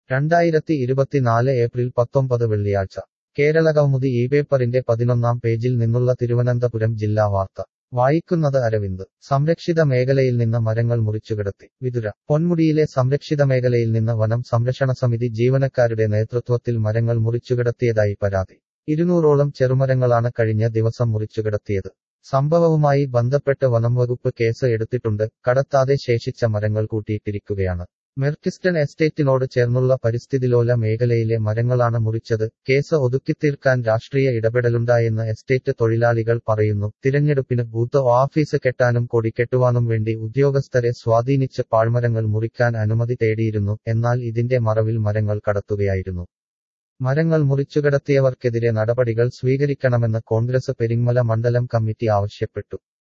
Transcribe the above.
രണ്ടായിരത്തി ഇരുപത്തിനാല് ഏപ്രിൽ പത്തൊമ്പത് വെള്ളിയാഴ്ച കേരളകൗമുദി ഈ പേപ്പറിന്റെ പതിനൊന്നാം പേജിൽ നിന്നുള്ള തിരുവനന്തപുരം ജില്ലാ വാർത്ത വായിക്കുന്നത് അരവിന്ദ് സംരക്ഷിത മേഖലയിൽ നിന്ന് മരങ്ങൾ മുറിച്ചുകിടത്തി വിതുര പൊന്മുടിയിലെ സംരക്ഷിത മേഖലയിൽ നിന്ന് വനം സംരക്ഷണ സമിതി ജീവനക്കാരുടെ നേതൃത്വത്തിൽ മരങ്ങൾ മുറിച്ചുകിടത്തിയതായി പരാതി ഇരുന്നൂറോളം ചെറുമരങ്ങളാണ് കഴിഞ്ഞ ദിവസം മുറിച്ചുകിടത്തിയത് സംഭവവുമായി ബന്ധപ്പെട്ട് വനംവകുപ്പ് കേസ് എടുത്തിട്ടുണ്ട് കടത്താതെ ശേഷിച്ച മരങ്ങൾ കൂട്ടിയിട്ടിരിക്കുകയാണ് മെർക്കിസ്റ്റൺ എസ്റ്റേറ്റിനോട് ചേർന്നുള്ള പരിസ്ഥിതിലോല മേഖലയിലെ മരങ്ങളാണ് മുറിച്ചത് കേസ് ഒതുക്കിത്തീർക്കാൻ രാഷ്ട്രീയ ഇടപെടലുണ്ടായെന്ന് എസ്റ്റേറ്റ് തൊഴിലാളികൾ പറയുന്നു തിരഞ്ഞെടുപ്പിന് ബൂത്ത് ഓഫീസ് കെട്ടാനും കൊടി കെട്ടുവാനും വേണ്ടി ഉദ്യോഗസ്ഥരെ സ്വാധീനിച്ച് പാഴ്മരങ്ങൾ മുറിക്കാൻ അനുമതി തേടിയിരുന്നു എന്നാൽ ഇതിന്റെ മറവിൽ മരങ്ങൾ കടത്തുകയായിരുന്നു മരങ്ങൾ മുറിച്ചുകടത്തിയവർക്കെതിരെ നടപടികൾ സ്വീകരിക്കണമെന്ന് കോൺഗ്രസ് പെരിങ്ങമല മണ്ഡലം കമ്മിറ്റി ആവശ്യപ്പെട്ടു